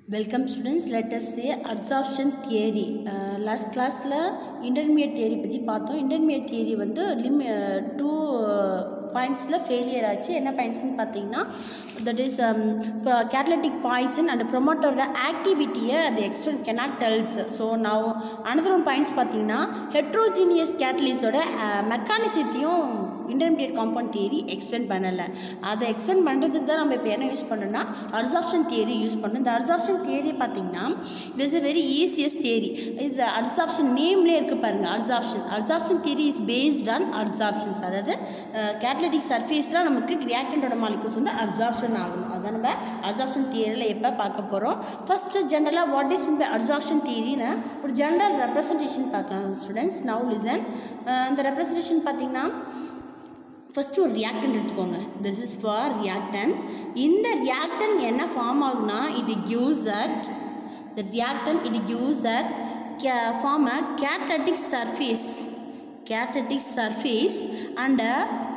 Welcome students let us say absorption theory last கிளாஸில் intermediate theory பற்றி பார்த்தோம் intermediate theory வந்து லிம் டூ பாயிண்ட்ஸில் ஃபெயிலியர் ஆச்சு என்ன பாயிண்ட்ஸ்னு பார்த்தீங்கன்னா that is catalytic poison and ப்ரொமோட்டரோட ஆக்டிவிட்டியை அது எக்ஸ்பிளைன் கெனாட் டெல்ஸ் ஸோ நான் அனதர் ஒன் பாயிண்ட்ஸ் பார்த்தீங்கன்னா ஹெட்ரோஜீனியஸ் கேட்டலிஸோட மெக்கானிசத்தையும் இன்டர்மீடியட் காம்பவுண்ட் தியரி எக்ஸ்பிளைன் பண்ணலை அதை எக்ஸ்பிளைன் பண்ணுறதுக்கு தான் நம்ம இப்போ என்ன யூஸ் பண்ணோம்னா அப்சார்ப்ஷன் தியரி யூஸ் பண்ணோம் இந்த அப்சார்ப்ஷன் தியரி பார்த்தீங்கன்னா it is a very easiest theory இது அப்சார்ப்ஷன் நேம்லேயே இருக்குது பாருங்கள் absorption absorption theory is based on absorptions அதாவது கேட்லட்டிக் சர்ஃபேஸ்லாம் நமக்கு ரியாக்டண்டோட மாலிகூல்ஸ் வந்து அப்சார்ப்ஷன் ஆகணும் அதான் நம்ம அப்சார்ப்ஷன் தியரியில் எப்போ பார்க்க போகிறோம் ஃபஸ்ட்டு ஜென்ரலாக what is mean by absorption தியரின்னு ஒரு ஜென்ரல் ரெப்ரசன்டேஷன் பார்க்கலாம் ஸ்டூடெண்ட்ஸ் நவு லிசன் இந்த ரெப்ரசன்டேஷன் பார்த்தீங்கன்னா ஃபஸ்ட்டு ஒரு ரியாக்டன் எடுத்துக்கோங்க திஸ் இஸ் ஃபார் ரியாக்டன் இந்த ரியாக்டன் என்ன ஃபார்ம் ஆகுனா it gives at the reactant it gives at form a catalytic surface catalytic surface and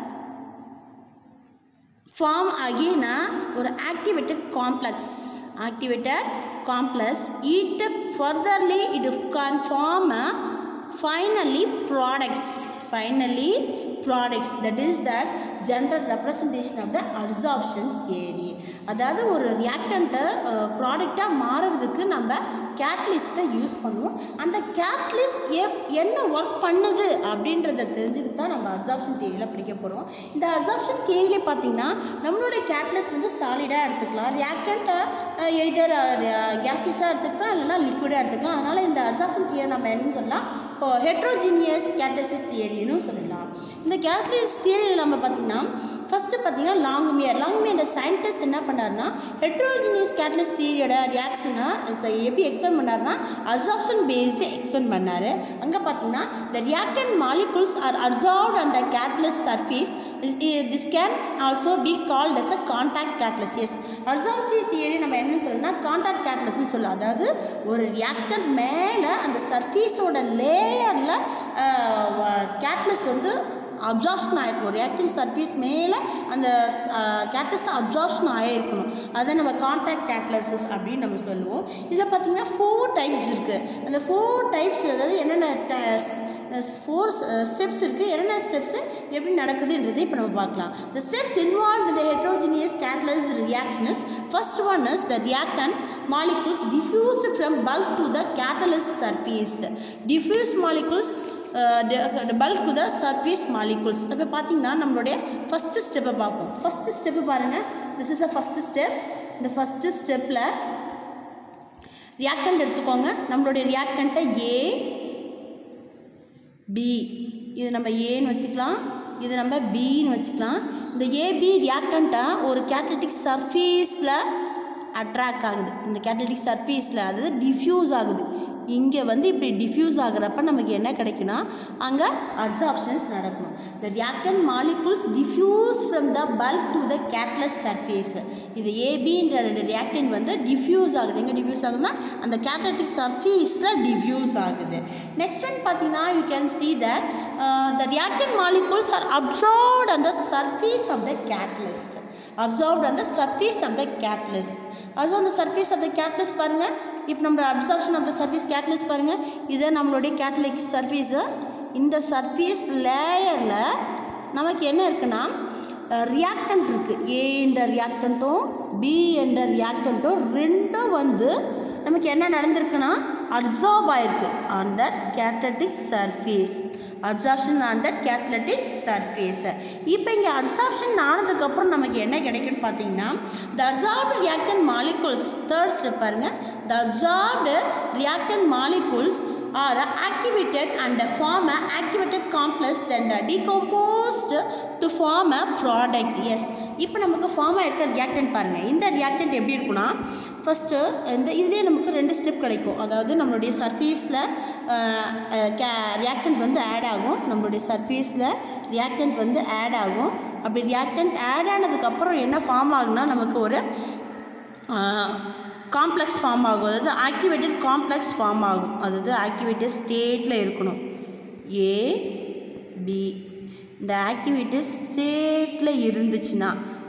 form again ஒரு activated complex activated complex it furtherly it can form finally products finally products that is that general representation of the absorption theory அதாவது ஒரு ரியாக்டண்ட்டை ப்ராடக்டாக மாறுறதுக்கு நம்ம கேட்லிஸ்ட்டை use பண்ணுவோம் அந்த catalyst எப் என்ன ஒர்க் பண்ணுது அப்படின்றத தெரிஞ்சுக்கிட்டு தான் நம்ம அப்சார்ப்ஷன் தியரியில் படிக்க போகிறோம் இந்த அப்சார்ப்ஷன் தியரியிலே பார்த்தீங்கன்னா நம்மளுடைய கேட்லிஸ்ட் வந்து சாலிடாக எடுத்துக்கலாம் ரியாக்டண்ட்டை எதர் கேஸிஸாக எடுத்துக்கலாம் இல்லைனா லிக்விடாக எடுத்துக்கலாம் அதனால் இந்த அப்சார்ப்ஷன் தியரி நம்ம என்னன்னு சொல்லலாம் ஹெட்ரோஜீனியஸ் கேட்டலிசிஸ் தியரின்னு சொல்லலாம் இந்த கேட்டலிசிஸ் தியரியில் நம்ம பார்த்திங்கன்னா ஃபஸ்ட்டு பார்த்தீங்கன்னா லாங்குமியர் லாங்குமியர் சயின்டிஸ்ட் என்ன பண்ணார்னா ஹெட்ரோஜினியஸ் கேட்டலிஸ்ட் தியரியோட ரியாக்ஷனை எப்படி எக்ஸ்பிளைன் பண்ணார்னா அப்சார்ப்ஷன் பேஸ்டு எக்ஸ்பிளைன் பண்ணார் அங்கே பார்த்தீங்கன்னா the reactant molecules are absorbed அந்த catalyst surface this can also be called as a contact catalysis absorption theory நம்ம என்ன சொல்லணும்னா கான்டாக்ட் கேட்லஸ்ன்னு சொல்லலாம் அதாவது ஒரு ரியாக்டர் மேலே அந்த சர்ஃபேஸோட லேயரில் கேட்லஸ் வந்து அப்சார்ப்ஷன் ஆகிருக்கும் ரியாக்டிவ் சர்ஃபேஸ் மேலே அந்த கேட்டஸ் அப்சார்ப்ஷன் ஆகிருக்கணும் அதை நம்ம கான்டாக்ட் கேட்லஸஸ் அப்படின்னு நம்ம சொல்லுவோம் இதில் பார்த்திங்கன்னா ஃபோர் டைப்ஸ் இருக்குது அந்த ஃபோர் டைப்ஸ் அதாவது என்னென்ன ஃபோர் ஸ்டெப்ஸ் இருக்குது என்னென்ன ஸ்டெப்ஸு எப்படி நடக்குதுன்றது இப்போ நம்ம பார்க்கலாம் த ஸ்டெப்ஸ் இன்வால்வ் இந்த heterogeneous catalysis reaction is first one is the reactant molecules diffused from bulk to the catalyst surface diffuse molecules bulk to the surface molecules இப்போ பார்த்தீங்கன்னா நம்மளுடைய ஃபஸ்ட்டு ஸ்டெப்பை பார்ப்போம் ஃபஸ்ட்டு ஸ்டெப்பு பாருங்கள் this is a first step இந்த first ஸ்டெப்பில் reactant எடுத்துக்கோங்க நம்மளுடைய ரியாக்டண்ட்டை ஏ பி இது நம்ம ஏன்னு வச்சுக்கலாம் இது நம்ம பின்னு வச்சுக்கலாம் இந்த ஏபி ரியாக்டண்ட்டாக ஒரு கேட்லட்டிக் சர்ஃபேஸில் அட்ராக்ட் ஆகுது இந்த கேட்லட்டிக் சர்ஃபேஸில் அதாவது டிஃப்யூஸ் ஆகுது இங்கே வந்து இப்படி டிஃப்யூஸ் ஆகிறப்ப நமக்கு என்ன கிடைக்குன்னா அங்கே அப்சார்ப்ஷன்ஸ் நடக்கணும் the reactant molecules diffuse from the bulk to the catalyst surface இது ஏபின்ற ரெண்டு ரியாக்டன் வந்து டிஃப்யூஸ் ஆகுது எங்கே டிஃப்யூஸ் ஆகுதுன்னா அந்த கேட்டட்டிக் சர்ஃபேஸில் டிஃப்யூஸ் ஆகுது நெக்ஸ்ட் ஒன் பார்த்தீங்கன்னா you can see that the reactant molecules are absorbed on the surface of the catalyst absorbed on the surface of the catalyst அது அந்த சர்ஃபேஸ் ஆஃப் த கேட்லிஸ்ட் பாருங்கள் இப்போ நம்ம absorption of the surface catalyst பாருங்கள் இதை நம்மளுடைய கேட்லிக் surface இந்த surface லேயரில் நமக்கு என்ன இருக்குன்னா ரியாக்டன்ட் இருக்குது ஏ என்ற ரியாக்டண்ட்டும் பி என்ற ரியாக்டண்ட்டும் ரெண்டும் வந்து நமக்கு என்ன நடந்திருக்குன்னா அப்சார்ப் ஆயிருக்கு on that catalytic surface absorption on that catalytic surface இப்போ இங்கே அப்சார்ப்ஷன் ஆனதுக்கப்புறம் நமக்கு என்ன கிடைக்கும்னு பார்த்தீங்கன்னா the absorbed reactant molecules third step பாருங்கள் the absorbed reactant molecules are activated and form a activated complex then decomposed to form a product yes இப்போ நமக்கு ஃபார்ம் ஆகிருக்க ரியாக்டன்ட் பாருங்கள் இந்த ரியாக்டன்ட் எப்படி இருக்குன்னா ஃபஸ்ட்டு இந்த இதுலேயே நமக்கு ரெண்டு ஸ்டெப் கிடைக்கும் அதாவது நம்மளுடைய சர்ஃபேஸில் கே ரியாக்டன்ட் வந்து ஆட் ஆகும் நம்மளுடைய சர்ஃபேஸில் ரியாக்டன்ட் வந்து ஆட் ஆகும் அப்படி ரியாக்டன்ட் ஆட் ஆனதுக்கப்புறம் என்ன ஃபார்ம் ஆகுனா நமக்கு ஒரு காம்ப்ளெக்ஸ் ஃபார்ம் ஆகும் அதாவது ஆக்டிவேட்டட் காம்ப்ளெக்ஸ் ஃபார்ம் ஆகும் அதாவது ஆக்டிவேட்டட் ஸ்டேட்டில் இருக்கணும் ஏ பி இந்த ஆக்டிவேட்டட் ஸ்டேட்டில் இருந்துச்சுன்னா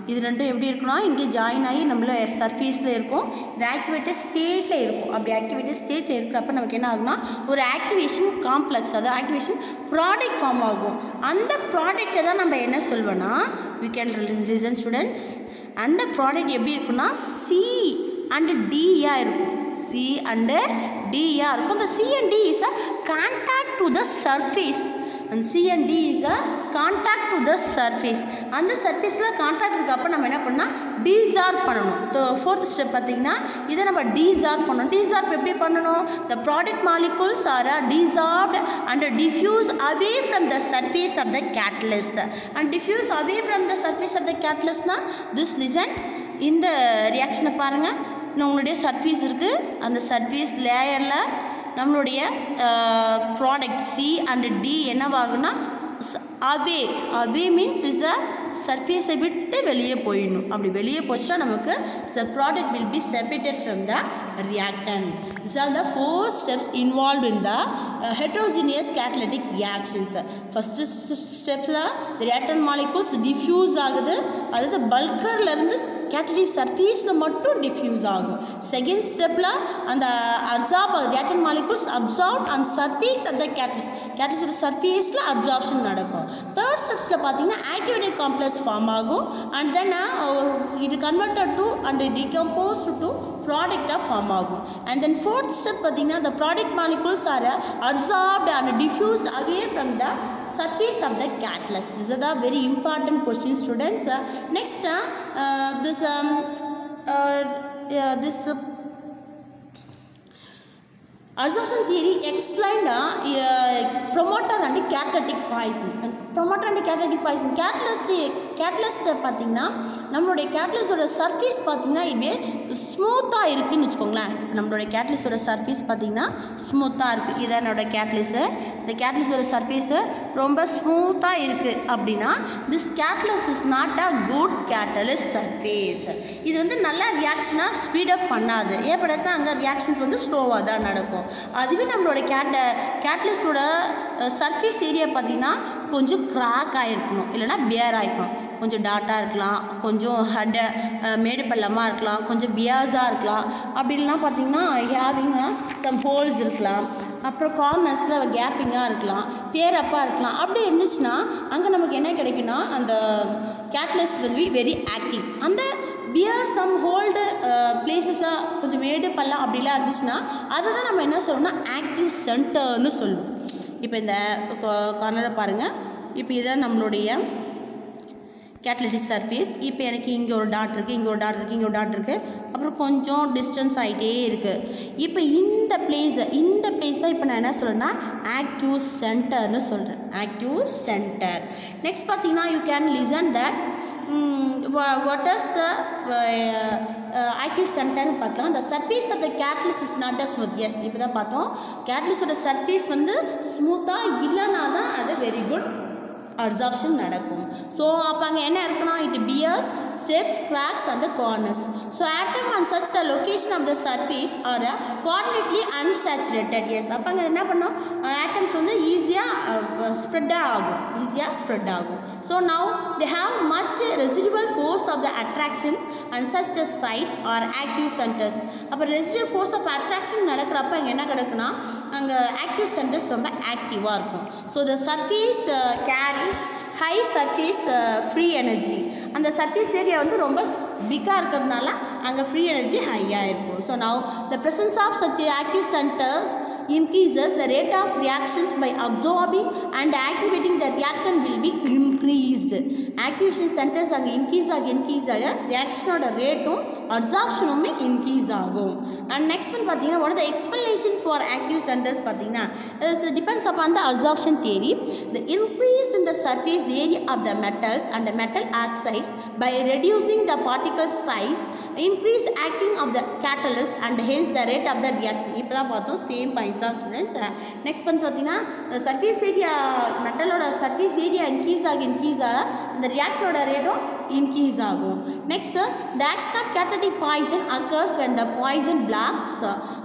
இது ரெண்டும் எப்படி இருக்குன்னா இங்கே ஜாயின் ஆகி நம்மள சர்ஃபேஸில் இருக்கும் இது ஆக்டிவேட்டட் ஸ்டேட்டில் இருக்கும் அப்படி ஆக்டிவேட்டட் ஸ்டேட்டில் இருக்கிறப்ப நமக்கு என்ன ஆகும்னா ஒரு ஆக்டிவேஷன் காம்ப்ளெக்ஸ் அதாவது ஆக்டிவேஷன் ப்ராடக்ட் ஃபார்ம் ஆகும் அந்த ப்ராடக்ட்டை தான் நம்ம என்ன சொல்வோன்னா வி கேன் லிசன் ஸ்டூடெண்ட்ஸ் அந்த ப்ராடக்ட் எப்படி இருக்குன்னா சி அண்டு டியா இருக்கும் சி அண்டு டியா இருக்கும் இந்த C and D is a contact to the surface அந்த C and D is a contact to the surface அந்த சர்ஃபேஸில் கான்டாக்ட் இருக்கப்போ நம்ம என்ன பண்ணால் டீசார்ப் பண்ணணும் ஃபோர்த் ஸ்டெப் பார்த்தீங்கன்னா இதை நம்ம டீசார்ப் பண்ணணும் டீசார்ப் எப்படி பண்ணணும் the product molecules are desorbed and diffuse away from the surface of the catalyst and diffuse away from the surface of the கேட்லிஸ்ட்னா திஸ் லிசன் இந்த ரியாக்ஷனை பாருங்கள் உங்களுடைய சர்ஃபேஸ் இருக்குது அந்த சர்ஃபேஸ் லேயரில் நம்மளுடைய ப்ராடக்ட் சி அண்ட் டி என்னவாகுன்னா away away means is a சர்ஃபேஸை விட்டு வெளியே போயிடணும் அப்படி வெளியே போச்சுன்னா நமக்கு the product will be separated from the reactant this are the four steps involve in the heterogeneous catalytic reactions first ஸ்டெப்பில் ரியாக்டன் மாலிகூல்ஸ் டிஃப்யூஸ் ஆகுது அதாவது பல்கர்லேருந்து கேட்டலிக் சர்ஃபேஸில் மட்டும் டிஃப்யூஸ் ஆகும் செகண்ட் ஸ்டெப்பில் அந்த absorb ரியாக்டன் molecules absorb and surface அந்த catalysis கேட்டலிஸோட சர்ஃபேஸில் அப்சார்ப்ஷன் நடக்கும் தேர்ட் ஸ்டெப்ஸில் பார்த்தீங்கன்னா ஆக்டிவேட்டட் காம்ப்ளெக்ஸ் ஃபார்ம் ஆகும் அண்ட் தென் இது கன்வெர்டட் டு அண்ட் டிகம்போஸ்டு டு ப்ராடக்டாக ஃபார்ம் ஆகும் அண்ட் தென் ஃபோர்த் ஸ்டெப் பார்த்தீங்கன்னா த product molecules are absorbed and diffuse away from the surface of the catalyst. These are the very important questions, students. Uh, next, uh, uh, this um, uh, uh, this uh, absorption theory explained uh, uh, promoter and catalytic poison. And promoter and catalytic poison. Catalyst catalyst பார்த்தீங்கன்னா நம்மளுடைய கேட்லிஸோட surface பார்த்தீங்கன்னா இப்படியே ஸ்மூத்தாக இருக்குதுன்னு வச்சுக்கோங்களேன் நம்மளுடைய கேட்லிஸோட surface பார்த்தீங்கன்னா ஸ்மூத்தாக இருக்குது இதான் என்னோட கேட்லிஸு இந்த கேட்லிஸோட சர்ஃபேஸு ரொம்ப ஸ்மூத்தாக இருக்குது அப்படின்னா this catalyst is not a good catalyst surface இது வந்து நல்ல ரியாக்ஷனாக ஸ்பீடப் பண்ணாது ஏன் படத்தில் அங்கே ரியாக்ஷன்ஸ் வந்து ஸ்லோவாக தான் நடக்கும் அதுவே நம்மளோட கேட்ட கேட்லிஸோட சர்ஃபேஸ் ஏரியா பார்த்திங்கன்னா கொஞ்சம் கிராக் ஆகிருக்கணும் இல்லைனா பியர் ஆகிருக்கணும் கொஞ்சம் டாட்டாக இருக்கலாம் கொஞ்சம் ஹெட் மேடு பள்ளமாக இருக்கலாம் கொஞ்சம் பியாஸாக இருக்கலாம் அப்படி இல்லைனா பார்த்திங்கன்னா ஹேவிங் சம் ஹோல்ஸ் இருக்கலாம் அப்புறம் கார்னர்ஸில் கேப்பிங்காக இருக்கலாம் பேரப்பாக இருக்கலாம் அப்படி இருந்துச்சுன்னா அங்கே நமக்கு என்ன கிடைக்குன்னா அந்த catalyst will be very active அந்த பியர் சம் ஹோல்டு பிளேசஸாக கொஞ்சம் மேடு பள்ளம் அப்படிலாம் இருந்துச்சுன்னா அதை தான் நம்ம என்ன சொல்லணும்னா ஆக்டிவ் சென்டர்னு சொல்லுவோம் இப்போ இந்த கார்னரை பாருங்கள் இப்போ இதான் நம்மளுடைய கேட்லட்டிக் சர்ஃபேஸ் இப்போ எனக்கு இங்கே ஒரு டாட் இருக்குது இங்கே ஒரு டாட் இருக்குது இங்கே ஒரு டாட் இருக்குது அப்புறம் கொஞ்சம் டிஸ்டன்ஸ் ஆகிட்டே இருக்குது இப்போ இந்த பிளேஸை இந்த பிளேஸ் தான் இப்போ நான் என்ன சொல்கிறேன்னா ஆக்டிவ் சென்டர்னு சொல்கிறேன் ஆக்டிவ் சென்டர் நெக்ஸ்ட் பார்த்தீங்கன்னா you can listen that what is the active சென்டர்னு பார்க்கலாம் the surface of the catalyst is not a smooth எஸ் இப்போ தான் பார்த்தோம் கேட்லிஸோட சர்ஃபேஸ் வந்து ஸ்மூத்தாக இல்லைனா தான் அது வெரி குட் அப்சார்ப்ஷன் நடக்கும் ஸோ அப்போ அங்கே என்ன இருக்குன்னா it bears steps cracks and corners so atom and such the location of the surface are coordinately unsaturated எஸ் அப்போ அங்கே என்ன பண்ணோம் ஆட்டம்ஸ் வந்து ஈஸியாக ஸ்ப்ரெட்டாக ஆகும் ஈஸியாக ஸ்ப்ரெட் ஆகும் so now they have much residual force of the attraction and such the sides are active centers அப்போ ரெசிடுவல் ஃபோர்ஸ் ஆஃப் அட்ராக்ஷன் நடக்கிறப்ப அங்கே என்ன கிடக்குன்னா அங்கே ஆக்டிவ் சென்டர்ஸ் ரொம்ப ஆக்டிவாக இருக்கும் so the surface carries high surface free energy அந்த surface area வந்து ரொம்ப பிக்காக இருக்கிறதுனால அங்கே ஃப்ரீ எனர்ஜி ஹையாக இருக்கும் so now the presence of such active centers increases the rate of reactions by absorbing and activating the reactant will be increased activation centers அங்கே increase ஆக இன்க்ரீஸ் ஆக ரியாக்ஷனோட ரேட்டும் அப்சார்ப்ஷனுமே இன்க்ரீஸ் ஆகும் அண்ட் நெக்ஸ்ட் வந்து பார்த்தீங்கன்னா what are the explanation for active centers பார்த்தீங்கன்னா it depends upon the absorption theory the increase in the surface area of the metals and the metal oxides by reducing the particle size increase acting of the catalyst and hence the rate of the reaction இப்போ தான் பார்த்தோம் same points தான் students next வந்து பார்த்தீங்கன்னா surface area மெட்டலோட surface area increase ஆகி increase ஆக அந்த ரியாக்டரோட ரேட்டும் இன்க்ரீஸ் ஆகும் next the action of catalytic poison occurs when the poison blocks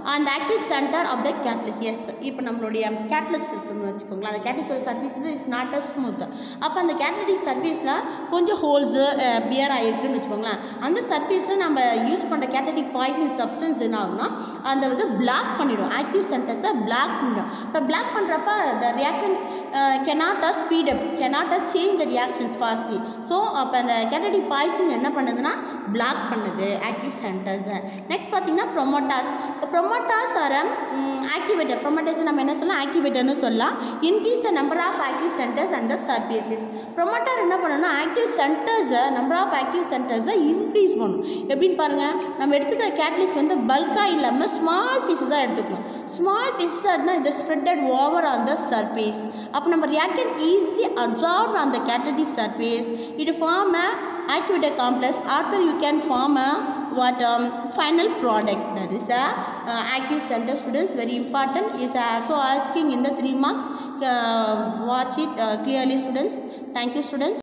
அந்த active center of the catalyst எஸ் இப்போ நம்மளுடைய கேட்லிஸ் இருக்குன்னு வச்சுக்கோங்களேன் அந்த கேட்லிஸோட சர்வீஸ் வந்து இஸ் நாட் அ ஸ்மூத் அப்போ அந்த கேட்லிட்டிக் சர்வீஸில் கொஞ்சம் ஹோல்ஸு பியர் ஆகிருக்குன்னு வச்சுக்கோங்களேன் அந்த சர்வீஸில் நம்ம யூஸ் பண்ணுற கேட்டடிக் பாய்சன் சப்ஸ்டன்ஸ் என்ன ஆகும்னா அந்த வந்து பிளாக் பண்ணிடும் ஆக்டிவ் சென்டர்ஸை பிளாக் பண்ணிடும் இப்போ பிளாக் பண்ணுறப்ப the reactant cannot a speed up cannot a change the reactions fastly so அப்போ அந்த கேட்டடிக் பாய்சன் என்ன பண்ணுதுன்னா பிளாக் பண்ணுது ஆக்டிவ் சென்டர்ஸை நெக்ஸ்ட் பார்த்தீங்கன்னா ப்ரொமோட்டாஸ் இந்த ப்ரொமோட்டாஸ் ஆர் ஆக்டிவேட்டர் ப்ரொமோட்டர்ஸ் நம்ம என்ன சொல்லலாம் ஆக்டிவேட்டர்னு சொல்லலாம் increase the number of active centers and the surfaces promoter என்ன பண்ணணும்னா ஆக்டிவ் சென்டர்ஸை நம்பர் ஆஃப் ஆக்டிவ் சென்டர்ஸை இன்க்ரீஸ் பண்ணும் எப்படின்னு பாருங்கள் நம்ம எடுத்துக்கிற கேட்லிஸ் வந்து பல்காக இல்லாமல் ஸ்மால் பீசஸாக எடுத்துக்கணும் ஸ்மால் பீசஸாக இருந்தால் இதை spreaded over on the surface அப்போ நம்ம reactant easily absorb on the கேட்டடி சர்ஃபேஸ் இது form a activator complex after you can form a what um, final product that is a uh, active center students very important is also asking in the three marks uh, watch it uh, clearly students thank you students